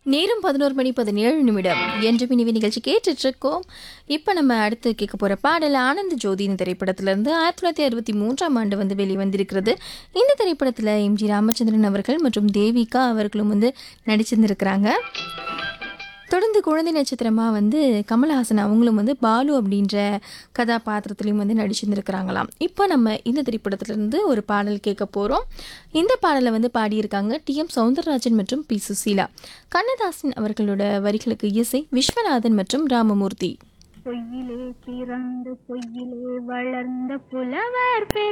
நேரம் பதினோரு மணி பதினேழு நிமிடம் என்ற பிணிவி நிகழ்ச்சி கேட்டுட்டு இருக்கோம் இப்போ நம்ம அடுத்து கேட்க போகிற பாடல் ஆனந்த ஜோதியின் திரைப்படத்திலிருந்து ஆயிரத்தி தொள்ளாயிரத்தி அறுபத்தி மூன்றாம் ஆண்டு வந்து வெளிவந்திருக்கிறது இந்த திரைப்படத்தில் எம்ஜி ராமச்சந்திரன் அவர்கள் மற்றும் தேவிகா அவர்களும் வந்து நடிச்சிருந்திருக்கிறாங்க தொடர்ந்து குழந்தை நட்சத்திரமாக வந்து கமல்ஹாசன் அவங்களும் வந்து பாலு அப்படின்ற கதாபாத்திரத்துலையும் வந்து நடிச்சிருந்துருக்கிறாங்களாம் இப்போ நம்ம இந்த திரைப்படத்திலிருந்து ஒரு பாடல் கேட்க போகிறோம் இந்த பாடலை வந்து பாடியிருக்காங்க டி எம் சவுந்தரராஜன் மற்றும் பி சுசீலா கண்ணதாசன் அவர்களோட வரிகளுக்கு இசை விஸ்வநாதன் மற்றும் ராமமூர்த்தி பொய்யிலே பிறந்து பொய்யிலே வளர்ந்த புலவர் பெ